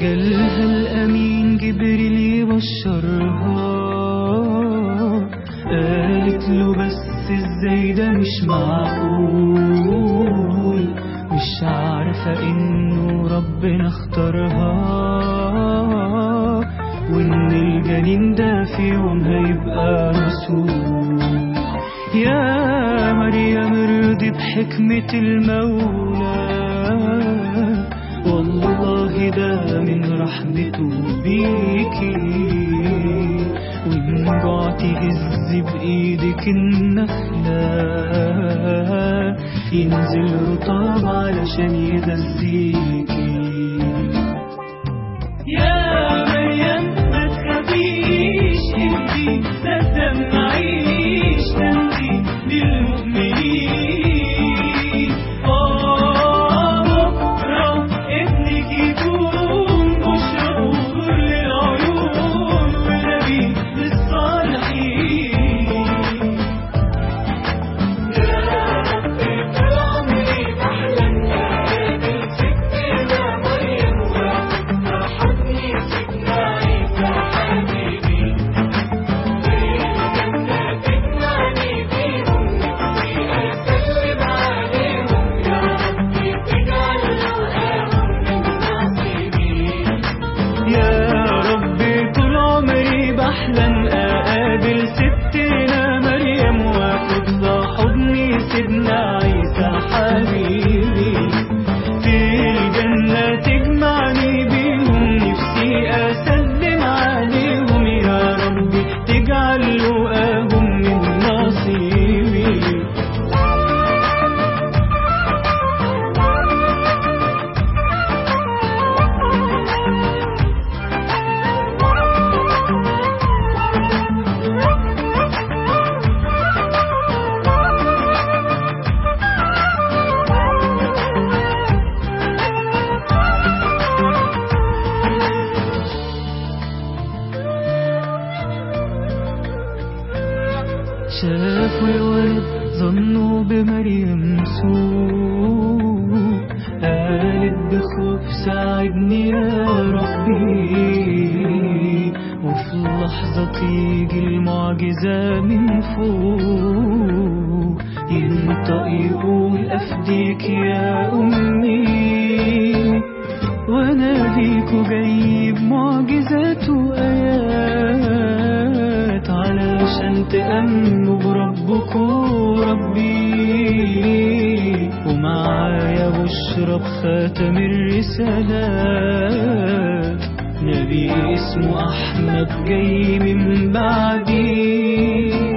جالها الأمين جبريل يبشرها قالت له بس ازاي ده مش معقول مش عارفة انه ربنا اختارها وان الجنين ده في يوم هيبقى رسول يا مريم ارضي بحكمة المولى والله ده من رحمته بيكي وإن جعتي هز بإيدك النخلة ينزل رطاب علشان يغذيكي يا مريم ما تخافيش انتي لا تدمعيش انتي للمؤمنين آه بكرة ابنك يكون بشرى ونور للعيون ونبي للصالحين يا ربي طول عمري بحلم اقابل ستنا مريم واخد حضني سيدنا عيسى حبيبي في الجنة تجمعني بيهم نفسي اسلم عليهم يا ربي تجعل لقاهم من نصيبي شافوا الولد ظنوا بمريم سوء قالت بخوف ساعدني يا ربي وفي لحظة تيجي المعجزة من فوق ينطق يقول أفديك يا أمي وانا ليكوا جاي بمعجزات وآيات علشان تأمنوا بربكوا ربي ومعايا بشرى بخاتم الرسالات نبي اسمه أحمد جاي من بعدي